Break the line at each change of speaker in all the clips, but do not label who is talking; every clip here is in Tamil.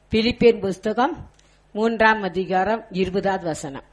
பிலிப்பியன் புஸ்தகம் மூன்றாம் அதிகாரம் இருபதாவது வசனம்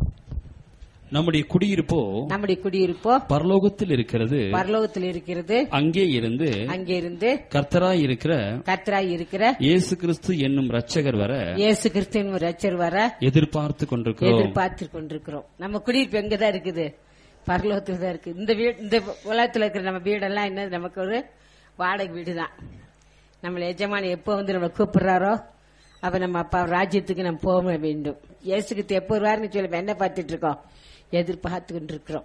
நம்முடைய குடியிருப்போ
நம்முடைய குடியிருப்போ
பரலோகத்தில் இருக்கிறது
பரலோகத்தில் இருக்கிறது
அங்கே இருந்து
அங்கே இருந்து
கர்த்தராய் இருக்கிற
கர்த்தராய் இருக்கிற
இயேசு கிறிஸ்து என்னும் ரட்சகர் வர
இயேசு கிறிஸ்துவின் ரச்சர் வர
எதிர்பார்த்து கொண்டிருக்கிறோம்
எதிர்பார்த்து கொண்டிருக்கிறோம் நம்ம குடியிருப்பு எங்கதான் இருக்குது பரலோகத்துல தான் இருக்கு இந்த வீடு இந்த உலகத்துல இருக்கிற நம்ம வீடெல்லாம் என்ன நமக்கு ஒரு வாடகை வீடு தான் நம்மள எஜமானி எப்போ வந்து நம்ம கூப்பிடுறாரோ அப்ப நம்ம அப்பா ராஜ்யத்துக்கு நம்ம போக வேண்டும் இயேசுக்கு எப்போ வருவாருன்னு சொல்லி நம்ம என்ன பார்த்துட்டு இருக்கோம் எதிர்பார்த்து கொண்டிருக்கிறோம்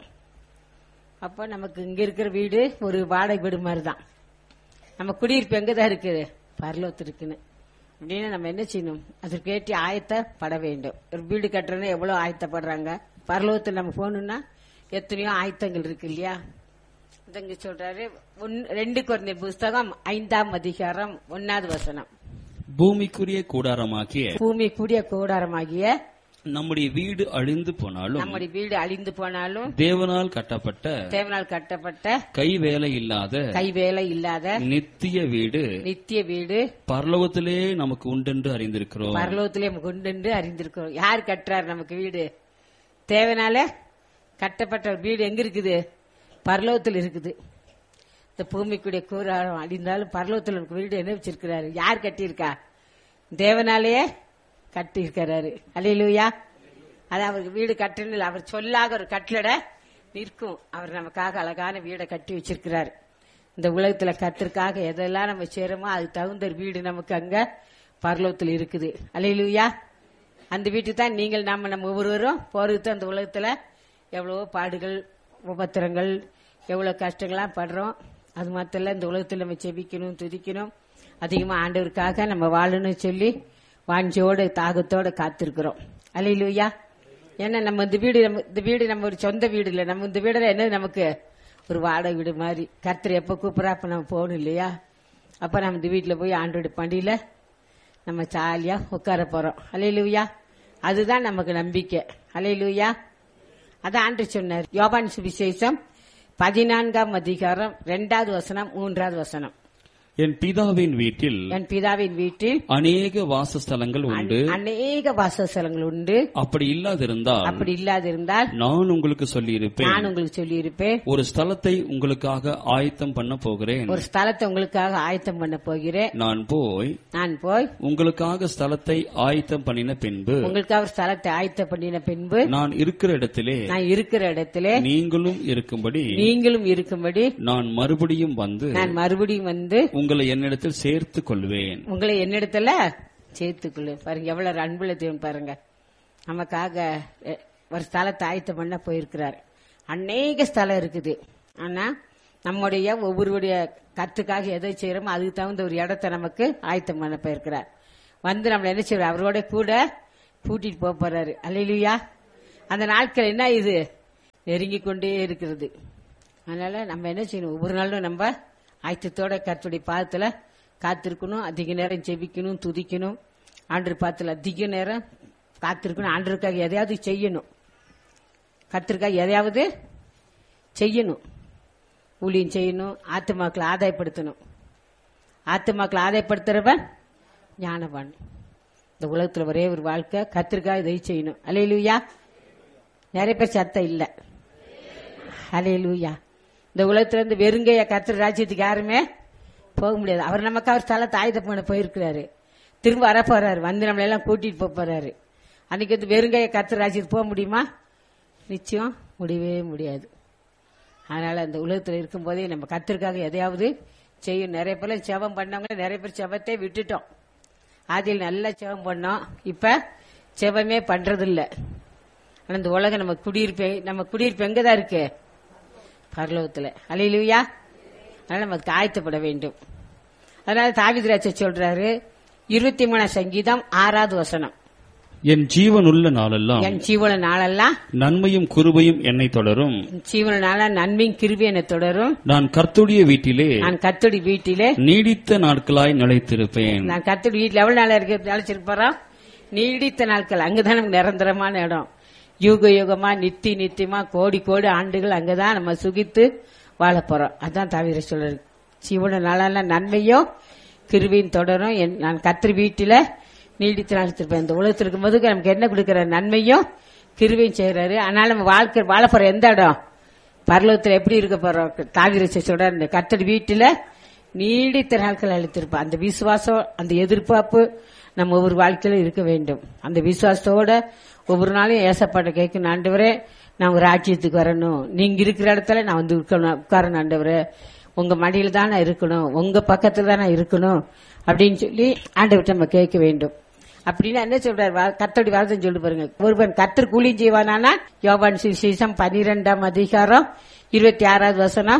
அப்போ நமக்கு இங்க இருக்கிற வீடு ஒரு வாடகை வீடு மாதிரி தான் நம்ம குடியிருப்பு எங்கதான் இருக்குது பரலோகத்து இருக்குன்னு அப்படின்னா நம்ம என்ன செய்யணும் அதற்கு ஏற்றி ஆயத்தப்பட வேண்டும் ஒரு வீடு கட்டுறதுன்னு எவ்வளவு ஆயத்தப்படுறாங்க பரலோகத்தில் நம்ம போகணும்னா எத்தனையோ ஆயத்தங்கள் இருக்கு இல்லையா இதங்க சொல்றாரு ஒன்னு- ரெண்டு குறைந்த புஸ்தகம் ஐந்தாம் அதிகாரம் ஒன்னாவது வசனம்
பூமிக்குரிய கூடாரமாக்கிய
பூமி கூடிய கூடாரமாகிய
நம்முடைய வீடு அழிந்து போனாலும்
நம்முடைய வீடு அழிந்து போனாலும்
தேவனால் கட்டப்பட்ட
தேவனால் கட்டப்பட்ட
கைவேலை இல்லாத
கைவேலை இல்லாத
நித்திய வீடு
நித்திய வீடு
பரலோகத்திலே நமக்கு உண்டென்று அறிந்திருக்கிறோம்
பரலோகத்திலே நமக்கு உண்டு அறிந்திருக்கிறோம் யார் கட்டுறாரு நமக்கு வீடு தேவனால கட்டப்பட்ட ஒரு வீடு எங்க இருக்குது பரலோகத்தில் இருக்குது இந்த பூமிக்குடைய கூறாரம் அடிந்தாலும் பரலோகத்தில் நமக்கு வீடு என்ன வச்சிருக்கிறாரு யார் கட்டியிருக்கா தேவனாலேயே கட்டியிருக்கிறாரு அலையிலுயா அது அவருக்கு வீடு கட்டணும் இல்ல, அவர் சொல்லாக ஒரு கட்டளட நிற்கும் அவர் நமக்காக அழகான வீடை கட்டி வச்சிருக்கிறாரு இந்த உலகத்துல கத்திற்காக எதெல்லாம் நம்ம செய்யறோமோ அது தகுந்த ஒரு வீடு நமக்கு அங்க பரலோகத்தில் இருக்குது அலையிலுயா அந்த வீட்டுக்கு தான் நீங்கள் நாம நம்ம ஒவ்வொருவரும் போறதுக்கு அந்த உலகத்துல எவ்வளவோ பாடுகள் உபத்திரங்கள் எவ்வளவு கஷ்டங்கள்லாம் படுறோம் அது மாத்திரம் இல்ல, இந்த உலகத்துல நம்ம செபிக்கணும் துதிக்கணும் அதிகமா ஆண்டவருக்காக நம்ம வாழணும்னு சொல்லி வாஞ்சியோட தாகத்தோட காத்திருக்கிறோம் அலையிலுயா ஏன்னா நம்ம இந்த வீடு நம்ம இந்த வீடு நம்ம ஒரு சொந்த வீடு இல்ல நம்ம இந்த வீடுல என்ன நமக்கு ஒரு வாடகை வீடு மாதிரி கர்த்தர் எப்ப கூப்பிடா அப்ப நம்ம போகணும் இல்லையா அப்ப நம்ம இந்த வீட்டுல போய் ஆண்டோட பண்டியில நம்ம ஜாலியா உட்கார போறோம் அலையிலுயா அதுதான் நமக்கு நம்பிக்கை அலையிலுயா அதான் ஆண்டு சொன்னார் யோபான் சுவிசேஷம் பதினான்காம் அதிகாரம் ரெண்டாவது வசனம் மூன்றாவது வசனம்
என் பிதாவின் வீட்டில்
என் பிதாவின் வீட்டில்
அநேக வாசஸ்தலங்கள் உண்டு
அநேக வாசஸ்தலங்கள் உண்டு
அப்படி இல்லாதிருந்தால்
அப்படி இல்லாதிருந்தால்
நான் உங்களுக்கு சொல்லியிருப்பேன்
நான் உங்களுக்கு சொல்லியிருப்பேன்
ஒரு ஸ்தலத்தை உங்களுக்காக ஆயத்தம் பண்ண போகிறேன்
ஒரு ஸ்தலத்தை உங்களுக்காக ஆயத்தம் பண்ண போகிறேன்
நான் போய்
நான் போய்
உங்களுக்காக ஸ்தலத்தை ஆயத்தம் பண்ணின பின்பு
உங்களுக்காக ஒரு ஸ்தலத்தை ஆயத்தம் பண்ணின பின்பு
நான் இருக்கிற இடத்திலே
நான் இருக்கிற இடத்திலே
நீங்களும் இருக்கும்படி
நீங்களும் இருக்கும்படி
நான் மறுபடியும் வந்து
நான் மறுபடியும் வந்து
உங்களை என்னிடத்தில் சேர்த்துக் கொள்வேன்
உங்களை என்னிடத்துல சேர்த்துக்கொள்ளு பாருங்க எவ்வளவு அன்புள்ள தேவன் பாருங்க நமக்காக எ, ஒரு ஸ்தலத்தை ஆயத்தம் பண்ண போயிருக்கிறார் அநேக ஸ்தலம் இருக்குது ஆனா நம்முடைய ஒவ்வொருடைய கத்துக்காக எதை செய்யறோமோ அதுக்கு தகுந்த ஒரு இடத்த நமக்கு ஆயத்தம் பண்ண போயிருக்கிறார் வந்து நம்மள என்ன செய்வார் அவரோட கூட கூட்டிட்டு போக போறாரு அல்லையா அந்த நாட்கள் என்ன இது நெருங்கி கொண்டே இருக்கிறது அதனால நம்ம என்ன செய்யணும் ஒவ்வொரு நாளும் நம்ம ஆயத்தத்தோட கர்த்தருடைய பாதத்துல காத்திருக்கணும் அதிக நேரம் ஜெபிக்கணும் துதிக்கணும் ஆண்டர் பாதத்துல அதிக நேரம் காத்திருக்கணும் ஆண்டருக்காக எதையாவது செய்யணும் கர்த்தருக்காக எதையாவது செய்யணும் ஊழியம் செய்யணும் ஆத்துமாக்களை ஆதாயப்படுத்தணும் ஆத்துமாக்களை ஆதாயப்படுத்துறவன் ஞானவான் இந்த உலகத்துல ஒரே ஒரு வாழ்க்கை கத்திரிக்காய் இதை செய்யணும் அலையிலுயா நிறைய பேர் சத்தம் இல்ல அலையிலுயா இந்த உலகத்துல இருந்து வெறுங்கைய கத்திர ராஜ்யத்துக்கு யாருமே போக முடியாது அவர் நமக்கு அவர் ஸ்தலத்தை ஆயுதம் பண்ண போயிருக்கிறாரு திரும்ப வர போறாரு வந்து நம்மள எல்லாம் கூட்டிட்டு போக போறாரு அன்னைக்கு வந்து வெறுங்கைய கத்திர ராஜ்யத்துக்கு போக முடியுமா நிச்சயம் முடியவே முடியாது அதனால அந்த உலகத்துல இருக்கும்போதே நம்ம கத்திற்காக எதையாவது செய்யும் நிறைய பேர் செவம் பண்ணவங்க நிறைய பேர் செவத்தை விட்டுட்டோம் ஆதியில் நல்லா செவம் பண்ணோம் இப்ப செவமே பண்றது இல்ல ஆனா இந்த உலகம் நம்ம குடியிருப்பு நம்ம குடியிருப்பு எங்கதான் இருக்கு பரலோகத்துல அலையிலுயா அதனால நமக்கு ஆயத்தப்பட வேண்டும் அதனால தாவிதராஜ சொல்றாரு இருபத்தி மூணாம் சங்கீதம் ஆறாவது வசனம்
என் ஜீவனுள்ள நாளெல்லாம்
என் ஜீவன நாளெல்லாம்
நன்மையும் குருபையும் என்னை தொடரும்
ஜீவன நாளா நன்மையும் கிருபி என தொடரும்
நான் கர்த்துடைய வீட்டிலே
நான் கத்துடி வீட்டிலே
நீடித்த நாட்களாய் நிலைத்திருப்பேன்
நான் கத்துடி வீட்டுல எவ்வளவு நாளா இருக்கு அழைச்சிருப்போம் நீடித்த நாட்கள் அங்கதான் நமக்கு நிரந்தரமான இடம் யுக யுகமா நித்தி நித்தியமா கோடி கோடி ஆண்டுகள் அங்கதான் நம்ம சுகித்து வாழ போறோம் அதான் தவிர சொல்றது ஜீவன நாளால நன்மையும் கிருவியும் தொடரும் என்- நான் கத்திரி வீட்டில நீடித்து நடத்திருப்பேன் இந்த உலகத்தில் இருக்கும்போது நமக்கு என்ன கொடுக்கிற நன்மையும் கிருவையும் செய்யறாரு அதனால நம்ம வாழ்க்கை வாழ போற எந்த இடம் பரலோகத்தில் எப்படி இருக்க போறோம் தாவிர சொல்ற இந்த கத்தடி வீட்டுல நீடித்த நாட்கள் அளித்திருப்போம் அந்த விசுவாசம் அந்த எதிர்பார்ப்பு நம்ம ஒவ்வொரு வாழ்க்கையில இருக்க வேண்டும் அந்த விசுவாசத்தோட ஒவ்வொரு நாளும் ஏசப்பாட்ட கேட்கணும் ஆண்டவரே நான் ஒரு ராஜ்யத்துக்கு வரணும் நீங்க இருக்கிற இடத்துல நான் வந்து இருக்கணும் உட்காரணும் ஆண்டவரே உங்க மடியில தான் நான் இருக்கணும் உங்க பக்கத்துல தான் நான் இருக்கணும் அப்படின்னு சொல்லி ஆண்டவர்கிட்ட நம்ம கேட்க வேண்டும் அப்படின்னா என்ன சொல்றாரு வா- கர்த்தருடைய வார்த்தை சொல்லி பாருங்க ஒருவன் கர்த்தர் கூலி செய்வானா யோவான் சுவிசேஷம் பனிரெண்டாம் அதிகாரம் இருபத்தி ஆறாவது வசனம்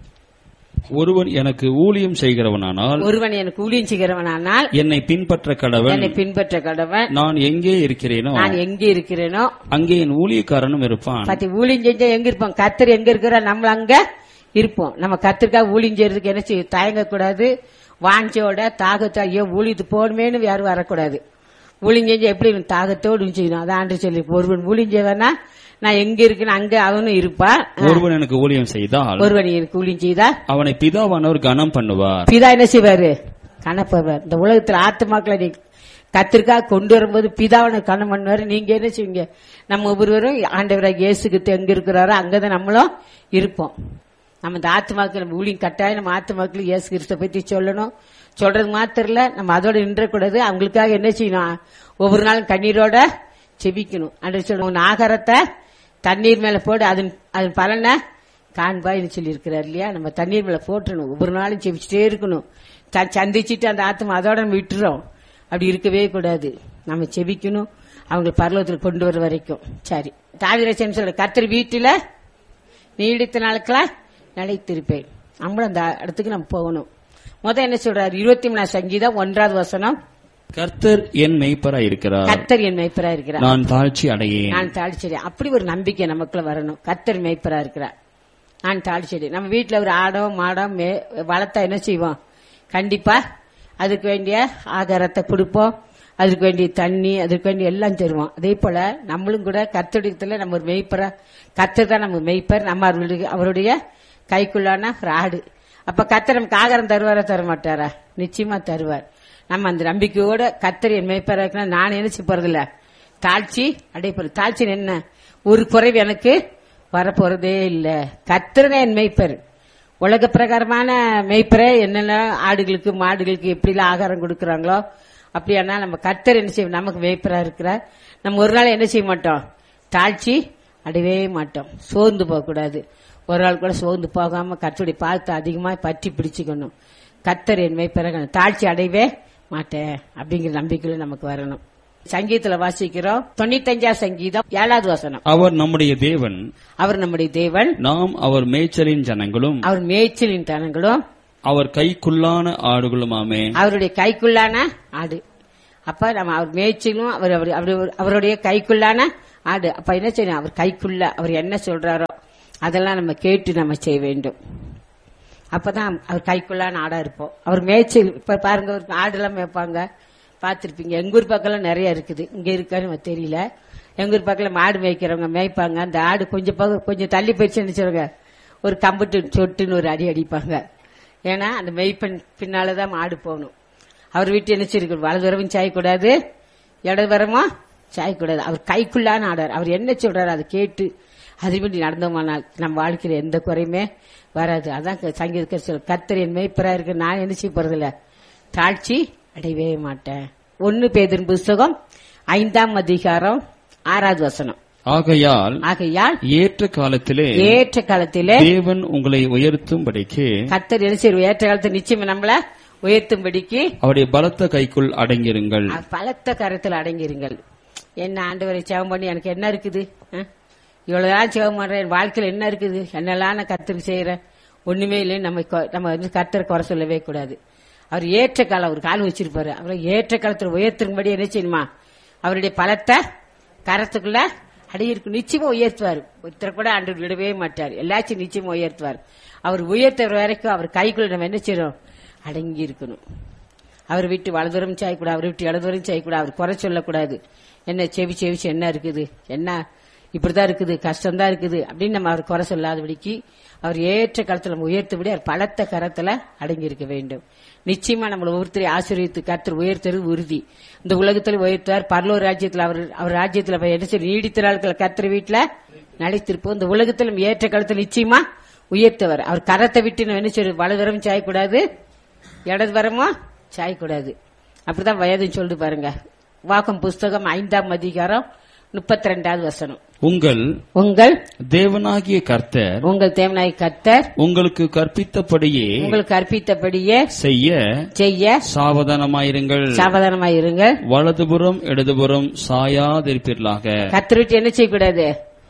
ஒருவன் எனக்கு ஊழியம் செய்கிறவனானால்
ஒருவன் எனக்கு ஊழியம் செய்கிறவனானால்
என்னை பின்பற்ற கடவன்
என்னை பின்பற்ற கடவன்
நான் எங்கே இருக்கிறேனோ
நான் எங்கே இருக்கிறேனோ
அங்கே என் ஊழியக்காரனும் இருப்பான்
பத்தி ஊழியம் செஞ்சா எங்க இருப்போம் கர்த்தர் எங்க இருக்கிறா நம்மள அங்க இருப்போம் நம்ம கத்திரிக்காய் ஊழியம் செய்யறதுக்கு என்ன செய்ய தயங்கக்கூடாது வாஞ்சோட தாகத்தோ ஐயோ ஊழியத்து போகணுமேனு யாரும் வரக்கூடாது ஊழியம் செஞ்சா எப்படி தாகத்தோடு செய்யணும் அதான் ஆண்டு சொல்லி ஒருவன் ஊழியம் செய்வானா நான் எங்க இருக்கேன்னு அங்க அவனும் இருப்பான்
ஒருவன் எனக்கு ஊழியம் செய்தால்
ஒருவன் எனக்கு ஊழியம் செய்தா
அவனை பிதாவானவர் கனம் பண்ணுவார்
பிதா என்ன செய்வாரு கணப்படுவார் இந்த உலகத்துல ஆத்துமாக்களை நீ கத்திரிக்காய் கொண்டு வரும்போது பிதாவனை கணம் பண்ணுவாரு நீங்க என்ன செய்வீங்க நம்ம ஒவ்வொருவரும் ஆண்டவராக இயேசுக்கு எங்க இருக்கிறாரோ அங்கதான் நம்மளும் இருப்போம் நம்ம இந்த ஆத்துமாக்கள் நம்ம ஊழியம் கட்டாயம் நம்ம ஆத்துமாக்கள் இயேசு கிறிஸ்த பத்தி சொல்லணும் சொல்றது மாத்திரம் இல்ல நம்ம அதோட நின்றக்கூடாது அவங்களுக்காக என்ன செய்யணும் ஒவ்வொரு நாளும் கண்ணீரோட செபிக்கணும் அன்று சொல்லணும் உன் ஆகாரத்தை தண்ணீர் மேல போடு அதன் அதன் பலனை காண்பாய்னு சொல்லி இருக்கிறார் இல்லையா நம்ம தண்ணீர் மேல போட்டுணும் ஒவ்வொரு நாளும் செபிச்சுட்டே இருக்கணும் த- சந்திச்சுட்டு அந்த ஆத்மா அதோட நம்ம விட்டுறோம் அப்படி இருக்கவே கூடாது நம்ம செபிக்கணும் அவங்க பரலோகத்தில் கொண்டு வர வரைக்கும் சரி தாவிரசன் சொல்ற கர்த்தர் வீட்டுல நீடித்த நாட்களா நிலைத்திருப்பேன் நம்மளும் அந்த இடத்துக்கு நம்ம போகணும் முத என்ன சொல்றாரு இருபத்தி மூணாம் சங்கீதம் ஒன்றாவது வசனம்
கர்த்தர் என் மெய்ப்பராய் இருக்கிறார்
கர்த்தர் என் மெய்ப்பரா இருக்கிறார்
நான் தாழ்ச்சி அடையேன்
நான் தாழ்ச்செடி அப்படி ஒரு நம்பிக்கை நமக்குள்ள வரணும் கர்த்தர் மேய்ப்பரா இருக்கிறார் நான் தாழ்ச்செடி நம்ம வீட்டுல ஒரு ஆடோ மாடோ மே- வளர்த்தா என்ன செய்வோம் கண்டிப்பா அதுக்கு வேண்டிய ஆகாரத்தை கொடுப்போம் அதுக்கு வேண்டிய தண்ணி அதுக்கு வேண்டிய எல்லாம் தருவோம் அதே போல நம்மளும் கூட கத்தடித்துல நம்ம ஒரு மெய்ப்பரா கத்தர் தான் நம்ம மெய்ப்பர் நம்ம அவருடைய அவருடைய கைக்குள்ளான ஒரு ஆடு அப்ப கத்தர் நமக்கு ஆகாரம் தருவாரா தர மாட்டாரா நிச்சயமா தருவார் நம்ம அந்த நம்பிக்கையோட கத்தர் என் மெய்ப்பரா இருக்குன்னா நான் என்ன செய்ய போறதில்ல தாழ்ச்சி அடைப்பது தாழ்ச்சி என்ன ஒரு குறைவு எனக்கு வரப்போறதே இல்ல கத்திரனே என் மெய்ப்பர் உலக பிரகாரமான மெய்ப்பரை என்னென்ன ஆடுகளுக்கு மாடுகளுக்கு எப்படிலாம் ஆகாரம் கொடுக்கறாங்களோ அப்படியானா நம்ம கத்தர் என்ன செய்வோம் நமக்கு மெய்ப்பரா இருக்கிறார் நம்ம ஒரு நாள் என்ன செய்ய மாட்டோம் தாழ்ச்சி அடையவே மாட்டோம் சோர்ந்து போகக்கூடாது ஒரு நாள் கூட சோர்ந்து போகாம கத்தருடைய பார்த்து அதிகமா பற்றி பிடிச்சுக்கணும் கத்தர் என் மெய்ப்பர தாழ்ச்சி அடையவே மாட்டேன் அப்படிங்கிற நம்பிக்கையில நமக்கு வரணும் சங்கீதத்துல வாசிக்கிறோம் தொண்ணூத்தஞ்சாம் சங்கீதம் ஏழாவது வசனம்
அவர் நம்முடைய தேவன்
அவர் நம்முடைய தேவன்
நாம் அவர் மேய்ச்சலின் ஜனங்களும்
அவர் மேய்ச்சலின் தனங்களும்
அவர் கைக்குள்ளான ஆடுகளுமாமே
அவருடைய கைக்குள்ளான ஆடு அப்ப நம்ம அவர் மேய்ச்சலும் அவர் அவர்- அவர்- அவருடைய கைக்குள்ளான ஆடு அப்ப என்ன செய்யணும் அவர் கைக்குள்ள அவர் என்ன சொல்றாரோ அதெல்லாம் நம்ம கேட்டு நம்ம செய்ய வேண்டும் அப்பதான் அவர் கைக்குள்ளான ஆடா இருப்போம் அவர் மேய்ச்சல் இப்ப பாருங்க ஒரு ஆடுலாம் மேய்ப்பாங்க பார்த்திருப்பீங்க எங்க ஊர் பக்கம்லாம் நிறைய இருக்குது இங்க இருக்கான்னு எனக்கு தெரியல எங்க ஊர் பக்கத்துல மாடு மேய்க்கிறவங்க மேய்ப்பாங்க அந்த ஆடு கொஞ்சம் பக்கம் கொஞ்சம் தள்ளி போயிடுச்சுன்னு சொல்லுங்க ஒரு கம்புட்டு சொட்டுன்னு ஒரு அடி அடிப்பாங்க ஏன்னா அந்த மெய்ப்பெண் பின்னாலதான் மாடு போகணும் அவர் வீட்டு என்ன செய்யக்கூடாது வலதுவரவும் சாயக்கூடாது இடதுவரமா சாயக்கூடாது அவர் கைக்குள்ளான ஆடார் அவர் என்ன சொல்றாரு அதை கேட்டு அதுபடி நடந்தோமானால் நம்ம வாழ்க்கையில எந்த குறையுமே வராது அதான் சங்கீத சொல் கர்த்தர் என் மேய்ப்பரா இருக்கு நான் என்ன செய்ய போறதில்ல தாழ்ச்சி அடையவே மாட்டேன் ஒன்னு பேதின் புஸ்தகம் ஐந்தாம் அதிகாரம் ஆறாவது வசனம்
ஆகையால்
ஆகையால்
ஏற்ற காலத்திலே
ஏற்ற காலத்திலே
தேவன் உங்களை உயர்த்தும்படிக்கு
கர்த்தர் என்ன செய்வார் ஏற்ற காலத்தில் நிச்சயம் நம்மள உயர்த்தும்படிக்கு
அவருடைய பலத்த கைக்குள் அடங்கிருங்கள்
அஹ் பலத்த கரத்தில் அடங்கிருங்கள் என்ன ஆண்டவரை சேவம் பண்ணி எனக்கு என்ன இருக்குது அஹ்? இவ்வளவுதான் சேவம் பண்றேன் என் வாழ்க்கையில என்ன இருக்குது என்னெல்லாம் நான் கத்துக்கு செய்யறேன் ஒண்ணுமே இல்லை நம்ம கொ- நம்ம வந்து கர்த்தரை குறை சொல்லவே கூடாது அவர் ஏற்ற காலம் ஒரு கால் வச்சிருப்பாரு அவரை ஏற்ற காலத்தில் உயர்த்தும்படி என்ன செய்யணுமா அவருடைய பலத்தை கரத்துக்குள்ள அடியிருக்கும் நிச்சயமா உயர்த்துவார் ஒருத்தர் கூட ஆண்டு விடவே மாட்டார் எல்லாச்சும் நிச்சயமா உயர்த்துவார் அவர் உயர்த்துற வரைக்கும் அவர் கைக்குள்ள நம்ம என்ன செய்யறோம் அடங்கி இருக்கணும் அவர் விட்டு வலதுரம் செய்யக்கூடாது அவர் விட்டு இடதுவரம் செய்யக்கூடாது அவர் குறை சொல்லக்கூடாது என்ன செவி செவிச்சு என்ன இருக்குது என்ன இப்படிதான் இருக்குது கஷ்டம் தான் இருக்குது அப்படின்னு நம்ம அவர் குறை சொல்லாதபடிக்கு அவர் ஏற்ற காலத்துல நம்ம உயர்த்தபடி அவர் பலத்த கரத்துல அடங்கி இருக்க வேண்டும் நிச்சயமா நம்மளை ஒருத்தரை ஆசீர்வித்து கர்த்தர் உயர்த்தது உறுதி இந்த உலகத்துல உயர்த்துவார் பரலோர் ராஜ்யத்துல அவர் அவர் ராஜ்யத்துல போய் என்ன செய்ய நீடித்த நாட்கள் கர்த்தர் வீட்டுல நிலைத்திருப்போம் இந்த உலகத்துல நம்ம ஏற்ற காலத்துல நிச்சயமா உயர்த்தவர் அவர் கரத்தை விட்டு நம்ம என்ன செய்ய வலதுவரம் சாயக்கூடாது இடது வரமோ சாயக்கூடாது அப்படிதான் வயதுன்னு சொல்லிட்டு பாருங்க வாக்கம் புஸ்தகம் ஐந்தாம் அதிகாரம் முப்பத்தி ரெண்டாவது வசனம்
உங்கள்
உங்கள்
தேவனாகிய கர்த்தர்
உங்கள் தேவனாய் கத்தர்
உங்களுக்கு கற்பித்தபடியே
உங்களுக்கு கற்பித்தபடியே
செய்ய
செய்ய
சாவதானமாயிருங்கள்
சாவதானமாய் இருங்கள்
வலதுபுறம் இடதுபுறம் சாயாதிருப்பீர்களாக
கத்தர் விட்டு என்ன செய்யக்கூடாது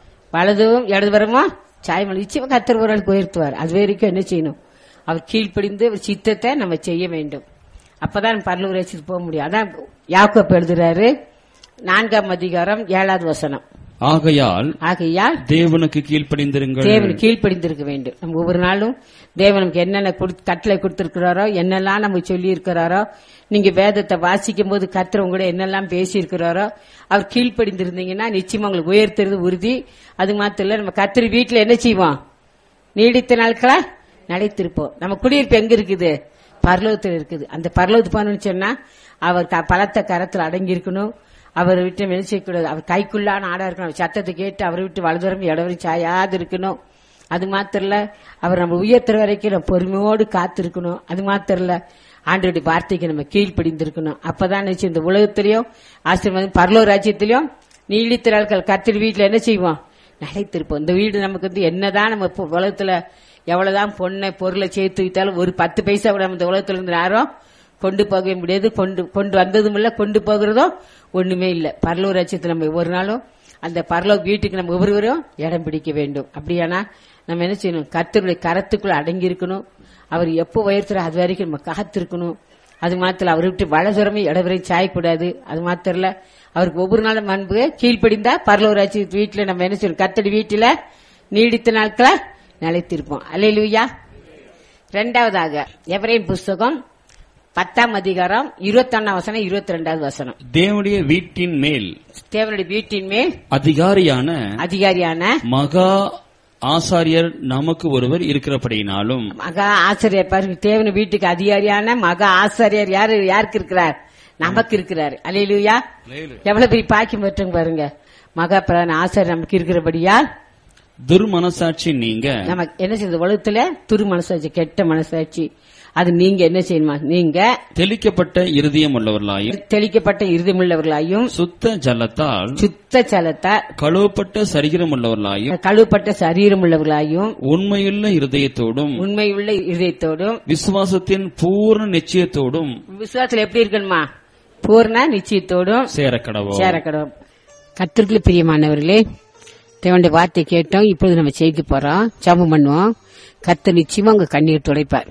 வலதும் இடதுபுறமும் சாயமல் நிச்சயமா கத்தர் ஒரு நாளுக்கு உயர்த்துவார் அது வரைக்கும் என்ன செய்யணும் அவர் கீழ்ப்படிந்து அவர் சித்தத்தை நம்ம செய்ய வேண்டும் அப்பதான் நம்ம பரலூர் வச்சுட்டு போக முடியும் அதான் யாக்கோப் எழுதுறாரு நான்காம் அதிகாரம் ஏழாவது வசனம்
ஆகையால்
ஆகையால்
தேவனுக்கு கீழ்ப்படிந்திருங்கள்
தேவன் கீழ்ப்படிந்திருக்க வேண்டும் நம்ம ஒவ்வொரு நாளும் தேவன் நமக்கு என்னென்ன கொடுத்து- கட்டளை கொடுத்திருக்கிறாரோ என்னெல்லாம் நமக்கு சொல்லி இருக்கிறாரோ நீங்க வேதத்தை வாசிக்கும் போது கர்த்தர் உங்களோட என்னெல்லாம் பேசி இருக்கிறாரோ அவர் கீழ்ப்படிந்திருந்தீங்கன்னா நிச்சயமா உங்களுக்கு உயர்த்துறது உறுதி அது மாத்திரம் இல்ல நம்ம கர்த்தர் வீட்டுல என்ன செய்வோம் நீடித்த நாட்களா நிலைத்திருப்போம் நம்ம குடியிருப்பு எங்க இருக்குது பரலோகத்தில் இருக்குது அந்த பரலோகத்து போகணும்னு சொன்னா அவர் க- பலத்த கரத்தில் அடங்கி இருக்கணும் அவரை விட்டு வெளிச்சக்கூடாது அவர் கைக்குள்ளான ஆடா இருக்கணும் அவர் சத்தத்தை கேட்டு அவரை விட்டு வலதுரம் இடவரும் சாயாது இருக்கணும் அது மாத்திரம் இல்ல அவர் நம்ம உயர்த்துற வரைக்கும் நம்ம பொறுமையோடு காத்திருக்கணும் அது மாத்திரம் இல்ல ஆண்டோடைய வார்த்தைக்கு நம்ம கீழ்ப்படிந்திருக்கணும் அப்பதான் நிச்சயம் இந்த உலகத்திலையும் ஆசீர்வாதம் பரலோ ராஜ்யத்திலையும் நீடித்த நாட்கள் கத்திரி வீட்டுல என்ன செய்வோம் நிலைத்திருப்போம் இந்த வீடு நமக்கு வந்து என்னதான் நம்ம இப்போ உலகத்துல எவ்வளவுதான் பொண்ணை பொருளை சேர்த்து வைத்தாலும் ஒரு பத்து பைசா கூட நம்ம இந்த உலகத்துல இருந்து யாரும் கொண்டு போகவே முடியாது கொண்டு கொண்டு வந்ததும் இல்ல கொண்டு போகிறதும் ஒண்ணுமே இல்ல பரலூர் லட்சத்தில் நம்ம ஒவ்வொரு நாளும் அந்த பரலோக வீட்டுக்கு நம்ம ஒவ்வொருவரும் இடம் பிடிக்க வேண்டும் அப்படியானா நம்ம என்ன செய்யணும் கர்த்தருடைய கரத்துக்குள்ள அடங்கி இருக்கணும் அவர் எப்போ உயர்த்துற அது வரைக்கும் நம்ம காத்திருக்கணும் அது மாத்திரம் அவரை விட்டு வலதுரமே இடவரை சாயக்கூடாது அது மாத்திரம் இல்ல அவருக்கு ஒவ்வொரு நாளும் அன்பு கீழ்ப்படிந்தா பரலோராட்சி வீட்டுல நம்ம என்ன செய்யணும் கத்தடி வீட்டுல நீடித்த நாட்களா நிலைத்திருப்போம் அல்லேலூயா ரெண்டாவதாக எவரேன் புஸ்தகம் பத்தாம் அதிகாரம் இருபத்தொன்னாம் வசனம் இருபத்தி ரெண்டாவது வசனம்
தேவனுடைய வீட்டின் மேல்
தேவனுடைய வீட்டின் மேல்
அதிகாரியான
அதிகாரியான
மகா ஆசாரியர் நமக்கு ஒருவர் இருக்கிறபடியினாலும்
மகா ஆசிரியர் பாருங்க தேவன் வீட்டுக்கு அதிகாரியான மகா ஆசிரியர் யாரு யாருக்கு இருக்கிறார் நமக்கு இருக்கிறார் அல்லேலூயா எவ்வளவு பெரிய பாக்கியம் பெற்றோங்க பாருங்க மகா பிரதான ஆசிரியர் நமக்கு இருக்கிறபடியால்
துர்மனசாட்சி நீங்க
நம்ம என்ன செய்யுது உலகத்துல துரு மனசாட்சி கெட்ட மனசாட்சி அது நீங்க என்ன செய்யணுமா நீங்க
தெளிக்கப்பட்ட இருதயம் உள்ளவர்களாயும்
தெளிக்கப்பட்ட இருதயமுள்ளவர்களாயும்
சுத்த ஜலத்தால்
சுத்த சலத்தை
கழுவப்பட்ட சரீரம் உள்ளவர்களாயும்
கழுவப்பட்ட சரீரம் உள்ளவர்களாயும்
உண்மையுள்ள இருதயத்தோடும்
உண்மையுள்ள இதயத்தோடும்
விசுவாசத்தின் பூர்ண நிச்சயத்தோடும்
விசுவாசத்துல எப்படி இருக்கணுமா பூர்ண நிச்சயத்தோடும்
சேரக்கடவோம்
சேரக்கடம் கத்திற்குள்ள பிரியமானவர்களே தேவனுடைய வார்த்தை கேட்டோம் இப்பொழுது நம்ம செய்ய போறோம் ஜபம் பண்ணுவோம் கர்த்தர் நிச்சயமா உங்க கண்ணீர் துடைப்பார்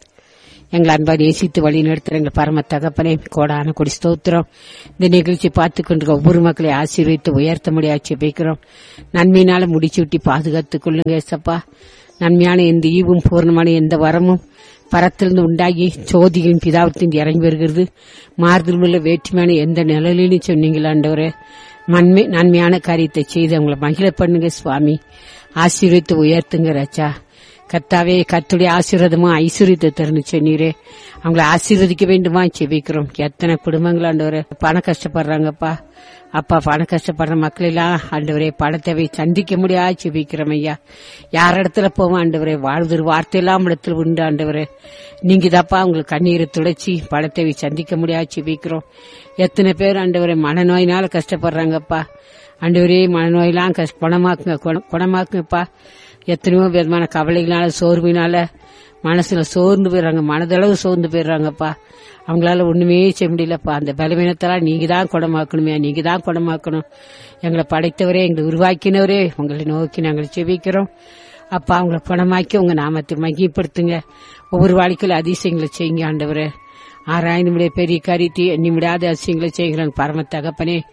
எங்களை அன்பா நேசித்து வழி நடத்துற எங்கள் பரம தகப்பனே கோடான கொடி ஸ்தோத்திரம் இந்த நிகழ்ச்சி பார்த்து கொண்டு ஒவ்வொரு மக்களை ஆசீர்வித்து உயர்த்த முடியாச்சு வைக்கிறோம் நன்மையினால முடிச்சு விட்டு பாதுகாத்துக் கொள்ளுங்க ஏசப்பா நன்மையான எந்த ஈவும் பூர்ணமான எந்த வரமும் பரத்திலிருந்து உண்டாகி சோதியின் பிதாவத்தின் இறங்கி வருகிறது மாறுதல் உள்ள வேற்றுமையான எந்த நிழலிலும் சொன்னீங்களா ஆண்டவரே நன்மை நன்மையான காரியத்தை செய்து அவங்களை மகிழ பண்ணுங்க சுவாமி ஆசீர்வித்து உயர்த்துங்க ராஜா கர்த்தாவே கர்த்துடைய ஆசீர்வாதமா ஐஸ்வர்யத்தை திறந்து சொன்னீரே அவங்களை ஆசீர்வதிக்க வேண்டுமா செபிக்கிறோம் எத்தனை குடும்பங்கள் ஆண்டவரே பணம் கஷ்டப்படுறாங்கப்பா அப்பா பணம் கஷ்டப்படுற மக்கள் எல்லாம் ஆண்டவரே பணத்தேவை சந்திக்க முடியாது செபிக்கிறோம் ஐயா யார் இடத்துல போவோம் ஆண்டவரே வாழ்தொரு வார்த்தையெல்லாம் இடத்துல உண்டு ஆண்டவரே நீங்க தாப்பா உங்களுக்கு கண்ணீரை துடைச்சி பணத்தேவை சந்திக்க முடியாது செபிக்கிறோம் எத்தனை பேர் ஆண்டவரே மனநோயினால கஷ்டப்படுறாங்கப்பா ஆண்டவரே மனநோயெல்லாம் கஷ்ட- குணமாக்குங்க குண- குணமாக்குங்கப்பா எத்தனையோ விதமான கவலைகளால சோர்வினால மனசுல சோர்ந்து போயிடுறாங்க மனதளவு சோர்ந்து போயிடுறாங்கப்பா அவங்களால ஒண்ணுமே செய்ய முடியலப்பா அந்த பலவீனத்தெல்லாம் நீங்க தான் குணமாக்கணுமே நீங்க தான் குணமாக்கணும் எங்களை படைத்தவரே எங்களை உருவாக்கினவரே உங்களை நோக்கி நாங்கள் செபிக்கிறோம் அப்பா அவங்களை குணமாக்கி உங்க நாமத்தை மகிப்படுத்துங்க ஒவ்வொரு வாழ்க்கையில அதிசயங்களை செய்யுங்க ஆண்டவரே ஆராய்ந்து முடிய பெரிய காரியத்தை எண்ணி முடியாத அதிசயங்களை செய்கிறாங்க பரம தகப்பனே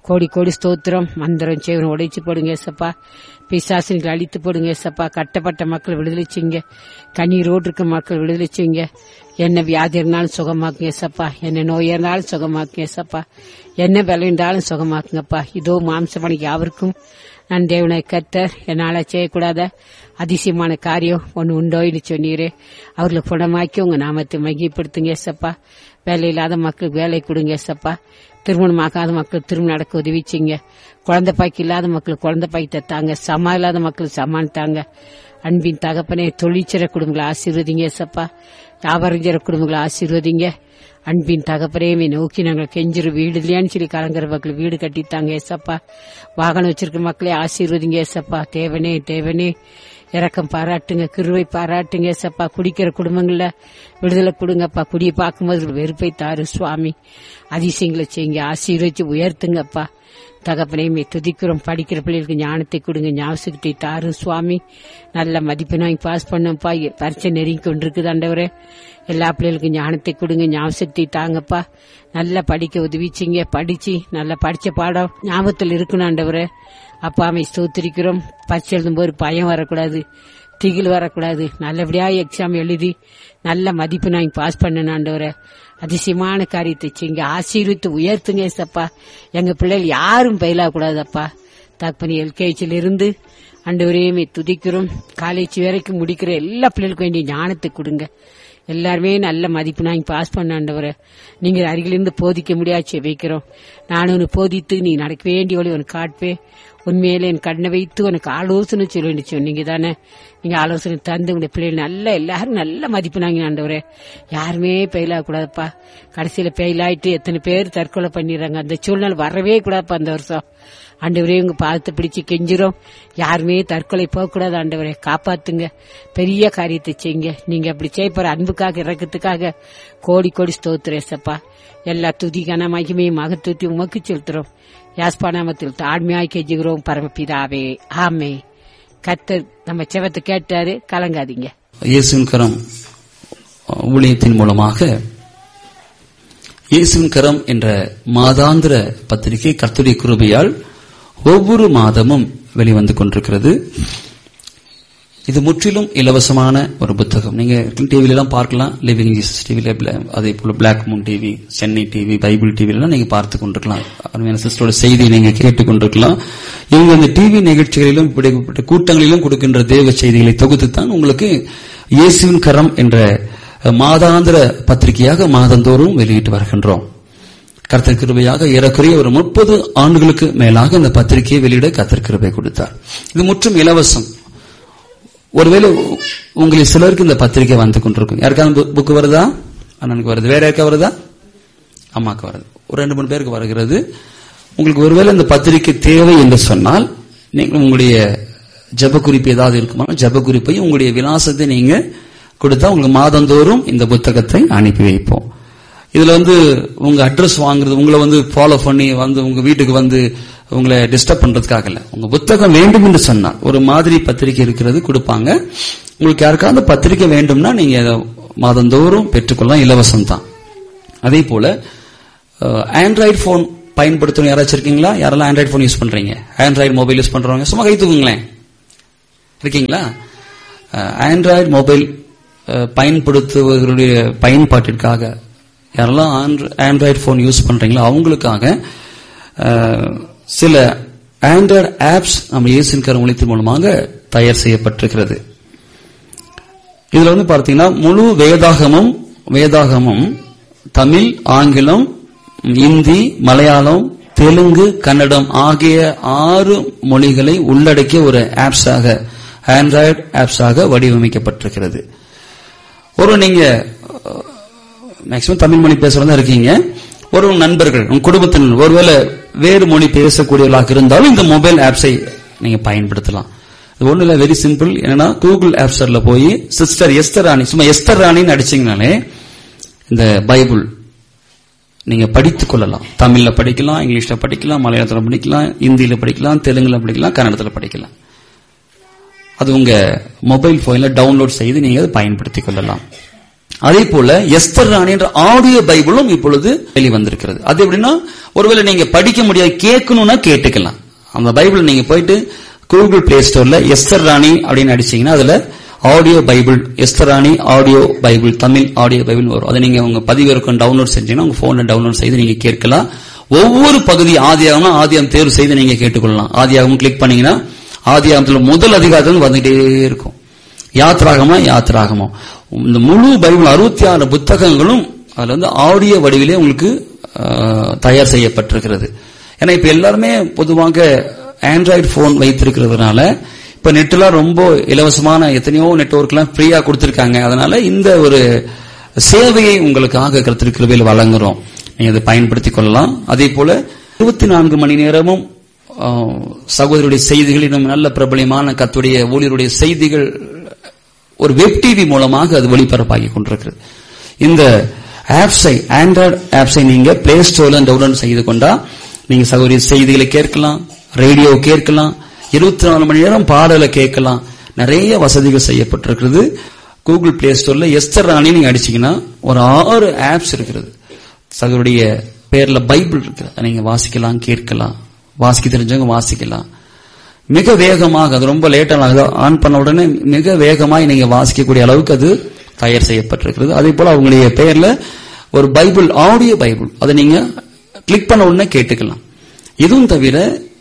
கோடி கோடி ஸ்தோத்திரம் மந்திரம் சேவனை உடைச்சு போடுங்க ஏசப்பா பிசாசினிகள் அழித்து போடுங்க ஏசப்பா கட்டப்பட்ட மக்கள் விடுதலை செய்யுங்க கண்ணீரோடு இருக்க மக்கள் விடுதலை செய்யுங்க என்ன வியாதி இருந்தாலும் சுகமாக்குங்க ஏசப்பா என்ன நோய் இருந்தாலும் சுகமாக்குங்க ஏசப்பா என்ன விலை இருந்தாலும் சுகமாக்குங்கப்பா இதோ மாம்சமணிக்கு யாவருக்கும் நான் தேவனை கத்தர் என்னால செய்யக்கூடாத அதிசயமான காரியம் ஒன்று உண்டோன்னு சொன்னீரே அவர்களை குணமாக்கி உங்க நாமத்தை மகிப்படுத்துங்க ஏசப்பா வேலை இல்லாத மக்களுக்கு வேலை கொடுங்க ஏசப்பா திருமணமாகாத மக்கள் திருமணம் நடக்க உதவி செய்யுங்க குழந்தை பாய்க்கு இல்லாத மக்களுக்கு குழந்தை பாய்க்கு தாங்க சமா இல்லாத மக்களுக்கு சமான் தாங்க அன்பின் தகப்பனே தொழிற்சிற குடும்பங்களை ஆசீர்வதிங்க ஏசப்பா வியாபாரஞ்சர குடும்பங்களை ஆசீர்வதிங்க அன்பின் தகப்பரையுமே நோக்கி நாங்கள் கெஞ்சிரு வீடு இல்லையான்னு சொல்லி கலங்குற மக்கள் வீடு கட்டித்தாங்க ஏசப்பா வாகனம் வச்சிருக்க மக்களே ஆசீர்வதிங்க ஏசப்பா தேவனே தேவனே இறக்கம் பாராட்டுங்க கிருவை பாராட்டுங்க ஏசப்பா குடிக்கிற குடும்பங்கள்ல விடுதலை கொடுங்கப்பா குடியை பார்க்கும்போது வெறுப்பை தாரு சுவாமி அதிசயங்களை செய்யுங்க ஆசீர்வச்சு உயர்த்துங்கப்பா தகப்பனையுமே துதிக்கிறோம் படிக்கிற பிள்ளைகளுக்கு ஞானத்தை கொடுங்க ஞாபகத்தை தாரு சுவாமி நல்ல மதிப்பெண்ணாய் பாஸ் பண்ணப்பா பரிச்சை நெருங்கி கொண்டிருக்குது ஆண்டவரே எல்லா பிள்ளைகளுக்கும் ஞானத்தை கொடுங்க ஞாபகத்தை தாங்கப்பா நல்லா படிக்க உதவிச்சிங்க படிச்சு நல்லா படிச்ச பாடம் ஞாபகத்தில் இருக்கணும் ஆண்டவரே அப்பாமை ஸ்தோத்திரிக்கிறோம் பரிச்சை எழுதும்போது பயம் வரக்கூடாது திகில் வரக்கூடாது நல்லபடியா எக்ஸாம் எழுதி நல்ல மதிப்பு நான் பாஸ் பண்ணணும் ஆண்டவரே அதிசயமான காரியத்தை செய்யுங்க ஆசீர்வித்து உயர்த்துங்க ஏசப்பா எங்க பிள்ளைகள் யாரும் பயிலாகக்கூடாதப்பா தகப்பனி எல்கேஜில இருந்து ஆண்டவரையுமே துதிக்கிறோம் காலேஜ் வரைக்கும் முடிக்கிற எல்லா பிள்ளைகளுக்கும் வேண்டிய ஞானத்தை கொடுங்க எல்லாருமே நல்ல மதிப்பு நான் பாஸ் பண்ண ஆண்டவரை நீங்க அருகிலிருந்து போதிக்க முடியாது வைக்கிறோம் நான் உனக்கு போதித்து நீ நடக்க வேண்டிய வழி உனக்கு காட்பேன் உண்மையிலே என் கண்ணை வைத்து உனக்கு ஆலோசனை சொல்ல வேண்டி சொன்னீங்க தானே நீங்க ஆலோசனை தந்து உங்க பிள்ளைகள் நல்ல எல்லாரும் நல்ல மதிப்பு நாங்க ஆண்டவரே யாருமே பெயிலாக கூடாதுப்பா கடைசியில பெயிலாயிட்டு எத்தனை பேர் தற்கொலை பண்ணிடுறாங்க அந்த சூழ்நிலை வரவே கூடாதுப்பா அந்த வருஷம் ஆண்டவரே உங்க பாதத்தை பிடிச்சு கெஞ்சிரும் யாருமே தற்கொலை போகக்கூடாது ஆண்டவரே காப்பாத்துங்க பெரிய காரியத்தை செய்யுங்க நீங்க அப்படி செய்ய போற அன்புக்காக இறக்கத்துக்காக கோடி கோடி ஸ்தோத்திரேசப்பா எல்லா துதி கன மகிமையும் மகத்துவத்தையும் உமக்கு செலுத்துறோம் யாஸ்பானாமத்தில் தாழ்மையாய் கெஞ்சுகிறோம் பரமபிதாவே ஆமே கத்தர் நம்ம செவத்தை கேட்டாரு கலங்காதீங்க
இயேசுவின் கரம் ஊழியத்தின் மூலமாக இயேசுவின் கரம் என்ற மாதாந்திர பத்திரிகை கர்த்தருடைய கிருபையால் ஒவ்வொரு மாதமும் வெளிவந்து கொண்டிருக்கிறது இது முற்றிலும் இலவசமான ஒரு புத்தகம் நீங்க டிவில எல்லாம் பார்க்கலாம் லிவிங் ஜீசஸ் டிவில அதே போல black moon TV Chennai TV Bible TV எல்லாம் நீங்க பார்த்து கொண்டிருக்கலாம் அருமையான சிஸ்டரோட செய்தியை நீங்க கேட்டுக் கொண்டிருக்கலாம் இவங்க இந்த டிவி நிகழ்ச்சிகளிலும் இப்படிப்பட்ட கூட்டங்களிலும் கொடுக்கின்ற தேவ செய்திகளை தொகுத்து தான் உங்களுக்கு இயேசுவின் கரம் என்ற மாதாந்திர பத்திரிகையாக மாதந்தோறும் வெளியிட்டு வருகின்றோம் கர்த்தர் கிருபையாக ஏறக்குறைய ஒரு முப்பது ஆண்டுகளுக்கு மேலாக இந்த பத்திரிகையை வெளியிட கர்த்தர் கிருபை கொடுத்தார் இது முற்றும் இலவசம் ஒருவேளை உங்களில் சிலருக்கு இந்த பத்திரிகை வந்து கொண்டிருக்கும் யாருக்காவது புக்கு வருதா அண்ணனுக்கு வருது வேற யாருக்கா வருதா அம்மாக்கு வருது ஒரு ரெண்டு மூணு பேருக்கு வருகிறது உங்களுக்கு ஒருவேளை இந்த பத்திரிகை தேவை என்று சொன்னால் நீங்கள் உங்களுடைய ஜப குறிப்பு ஏதாவது இருக்குமா ஜப குறிப்பையும் உங்களுடைய விலாசத்தை நீங்க கொடுத்தா உங்களுக்கு மாதந்தோறும் இந்த புத்தகத்தை அனுப்பி வைப்போம் இதுல வந்து உங்க அட்ரஸ் வாங்குறது உங்களை வந்து ஃபாலோ பண்ணி வந்து உங்க வீட்டுக்கு வந்து உங்களை டிஸ்டர்ப் பண்றதுக்காக இல்ல உங்க புத்தகம் வேண்டும் என்று சொன்னால் ஒரு மாதிரி பத்திரிகை இருக்கிறது கொடுப்பாங்க உங்களுக்கு யாருக்காவது பத்திரிகை வேண்டும்னா நீங்க மாதந்தோறும் பெற்றுக்கொள்ளலாம் இலவசம் தான் அதே போல ஆண்ட்ராய்டு போன் பயன்படுத்தணும் யாராச்சும் இருக்கீங்களா யாரெல்லாம் ஆண்ட்ராய்டு போன் யூஸ் பண்றீங்க ஆண்ட்ராய்டு மொபைல் யூஸ் பண்றவங்க சும்மா கை தூக்குங்களேன் இருக்கீங்களா ஆண்ட்ராய்டு மொபைல் பயன்படுத்துவர்களுடைய பயன்பாட்டிற்காக யாரெல்லாம் ஆண்ட்ராய்டு போன் யூஸ் பண்றீங்களோ அவங்களுக்காக சில ஆண்ட்ராய்டு ஆப்ஸ் நம்ம இயேசின் கருமொழித்தின் மூலமாக தயார் செய்யப்பட்டிருக்கிறது இதுல வந்து பார்த்தீங்கன்னா முழு வேதாகமும் வேதாகமும் தமிழ் ஆங்கிலம் இந்தி மலையாளம் தெலுங்கு கன்னடம் ஆகிய ஆறு மொழிகளை உள்ளடக்கிய ஒரு ஆப்ஸாக ஆண்ட்ராய்டு ஆப்ஸாக வடிவமைக்கப்பட்டிருக்கிறது ஒரு நீங்க மேக்சிமம் தமிழ் மொழி பேசுறதா இருக்கீங்க ஒரு நண்பர்கள் உங்க குடும்பத்தினர் ஒருவேளை வேறு மொழி பேசக்கூடியவர்களாக இருந்தாலும் இந்த மொபைல் ஆப்ஸை நீங்க பயன்படுத்தலாம் இது ஒண்ணு இல்ல வெரி சிம்பிள் என்னன்னா கூகுள் ஆப் ஸ்டோர்ல போய் சிஸ்டர் எஸ்தர் ராணி சும்மா எஸ்தர் ராணின்னு அடிச்சீங்கனாலே இந்த பைபிள் நீங்க படித்துக் கொள்ளலாம் தமிழ்ல படிக்கலாம் இங்கிலீஷ்ல படிக்கலாம் மலையாளத்துல படிக்கலாம் இந்தியில படிக்கலாம் தெலுங்குல படிக்கலாம் கன்னடத்துல படிக்கலாம் அது உங்க மொபைல் போன்ல டவுன்லோட் செய்து நீங்க அதை பயன்படுத்திக் கொள்ளலாம் அதே போல எஸ்தர் ராணி என்ற ஆடியோ பைபிளும் இப்பொழுது வெளிவந்திருக்கிறது அது எப்படின்னா ஒருவேளை நீங்க படிக்க முடியாது கேட்கணும்னா கேட்டுக்கலாம் அந்த பைபிள் நீங்க போயிட்டு கூகுள் பிளே ஸ்டோர்ல எஸ்தர் ராணி அப்படின்னு அடிச்சீங்கன்னா அதுல audio Bible Esther Rani audio Bible Tamil audio Bible வரும் அதை நீங்க உங்க பதிவிறக்கம் டவுன்லோட் செஞ்சீங்கன்னா உங்க போன்ல டவுன்லோட் செய்து நீங்க கேட்கலாம் ஒவ்வொரு பகுதி ஆதியாகம்னா ஆதியாகம் தேர்வு செய்து நீங்க கேட்டுக்கொள்ளலாம் ஆதியாகம் கிளிக் பண்ணீங்கன்னா ஆதியாகத்துல முதல் அதிகாரத்தில் வந்துட்டே இருக்கும் யாத்ராகமா யாத்ராகமா இந்த முழு பைபிள் அறுபத்தி ஆறு புத்தகங்களும் அதுல வந்து ஆடியோ வடிவிலே உங்களுக்கு ஆஹ், தயார் செய்யப்பட்டிருக்கிறது ஏன்னா இப்ப எல்லாருமே பொதுவாக ஆண்ட்ராய்டு போன் வைத்திருக்கிறதுனால இப்ப நெட்லாம் ரொம்ப இலவசமான எத்தனையோ நெட்வொர்க்லாம் ஃப்ரீயா கொடுத்திருக்காங்க அதனால இந்த ஒரு சேவையை உங்களுக்காக கருத்திருக்கிறவையில் வழங்குறோம் நீங்க அதை பயன்படுத்திக் கொள்ளலாம் அதே போல இருபத்தி நான்கு மணி நேரமும் ஆஹ், சகோதரருடைய செய்திகள் இன்னும் நல்ல பிரபலியமான கத்துடைய ஊழியருடைய செய்திகள் ஒரு வெப் டிவி மூலமாக அது ஒளிபரப்பாகி கொண்டிருக்கிறது இந்த ஆப்ஸை ஆண்ட்ராய்டு ஆப்ஸை நீங்க பிளே ஸ்டோர்ல டவுன்லோட் செய்து கொண்டா நீங்க சகோதரி செய்திகளை கேட்கலாம் ரேடியோ கேட்கலாம் இருபத்தி நாலு மணி நேரம் பாடலை கேட்கலாம் நிறைய வசதிகள் செய்யப்பட்டிருக்கிறது கூகுள் பிளே ஸ்டோர்ல எஸ்தர் ராணி நீங்க அடிச்சீங்கன்னா ஒரு ஆறு ஆப்ஸ் இருக்கிறது சகோதரிய பேர்ல பைபிள் இருக்கு அதை நீங்க வாசிக்கலாம் கேட்கலாம் வாசிக்க தெரிஞ்சவங்க வாசிக்கலாம் மிக வேகமாக அது ரொம்ப லேட்டாக ஆன் பண்ண உடனே மிக வேகமாய் நீங்க வாசிக்கக்கூடிய அளவுக்கு அது தயார் செய்யப்பட்டிருக்கிறது அதே போல அவங்களுடைய பெயர்ல ஒரு பைபிள் ஆடியோ பைபிள் அதை நீங்க கிளிக் பண்ண உடனே கேட்டுக்கலாம் இதுவும் தவிர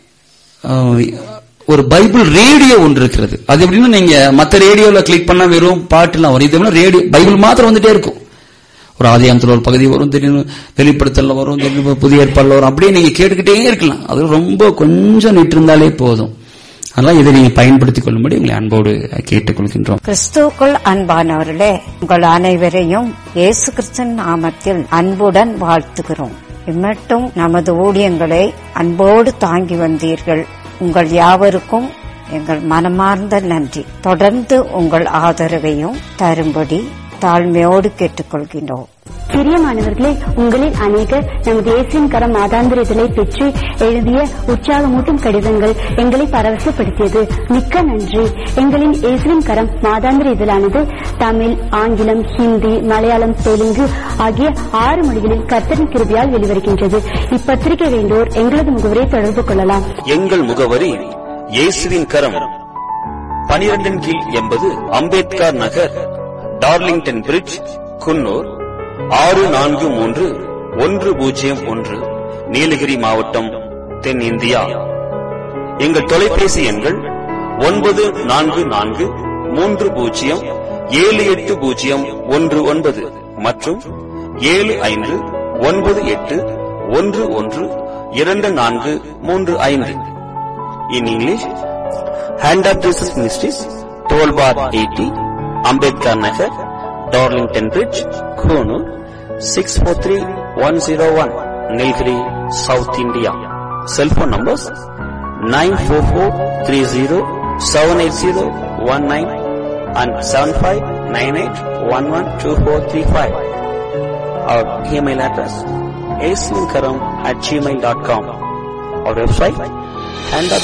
அஹ், ஒரு பைபிள் ரேடியோ ஒன்று இருக்கிறது அது எப்படின்னா நீங்க மத்த ரேடியோல கிளிக் பண்ணா வெறும் பாட்டுலாம் வரும் இது ரேடியோ பைபிள் மாத்திரம் வந்துட்டே இருக்கும் ஒரு ஆதியாமத்தில் ஒரு பகுதி வரும் திடீர்னு வெளிப்படுத்தல வரும் திடீர்னு புதிய ஏற்பாடுல வரும் அப்படியே நீங்க கேட்டுக்கிட்டே இருக்கலாம் அது ரொம்ப கொஞ்சம் நிட்டு இருந்தாலே போதும் அதனால இதை நீங்க பயன்படுத்திக் கொள்ளும்படி உங்களை அன்போடு கேட்டுக்கொள்கின்றோம்
கிறிஸ்துவுக்குள் அன்பானவர்களே உங்கள் அனைவரையும் இயேசு கிறிஸ்தன் நாமத்தில் அன்புடன் வாழ்த்துகிறோம் இம்மட்டும் நமது ஊழியங்களை அன்போடு தாங்கி வந்தீர்கள் உங்கள் யாவருக்கும் எங்கள் மனமார்ந்த நன்றி தொடர்ந்து உங்கள் ஆதரவையும் தரும்படி தாழ்மையோடு கேட்டுக்கொள்கின்றோம்
பிரியமானவர்களே உங்களில் அநேகர் நமது இயேசுவின் கரம் மாதாந்திர இதழை பெற்று எழுதிய உற்சாகமூட்டும் கடிதங்கள் எங்களை பரவசப்படுத்தியது மிக்க நன்றி எங்களின் இயேசுவின் கரம் மாதாந்திர இதழானது தமிழ் ஆங்கிலம் ஹிந்தி மலையாளம் தெலுங்கு ஆகிய ஆறு மொழிகளில் கர்த்தரின் கிருபியால் வெளிவருகின்றது இப்பத்திரிகை வேண்டோர் எங்களது முகவரை தொடர்பு கொள்ளலாம்
எங்கள் முகவரி இயேசுவின் கரம் பனிரெண்டின் கீழ் எண்பது அம்பேத்கர் நகர் டார்லிங்டன் பிரிட்ஜ் குன்னூர் ஆறு நான்கு மூன்று ஒன்று பூஜ்ஜியம் ஒன்று நீலகிரி மாவட்டம் தென்னிந்தியா எங்கள் தொலைபேசி எண்கள் ஒன்பது நான்கு நான்கு மூன்று பூஜ்ஜியம் ஏழு எட்டு பூஜ்ஜியம் ஒன்று ஒன்பது மற்றும் ஏழு ஐந்து ஒன்பது எட்டு ஒன்று ஒன்று இரண்டு நான்கு மூன்று ஐந்து in English hand of Jesus ministries twelve bar eighty Ambedkar Nagar Darlington bridge Coonoor six four three one zero one Nilgiri south India cellphone numbers nine four four three zero seven eight zero one nine and seven five nine eight one one two four three five our email address ஏசுவின்கரம் at Gmail dot com our website and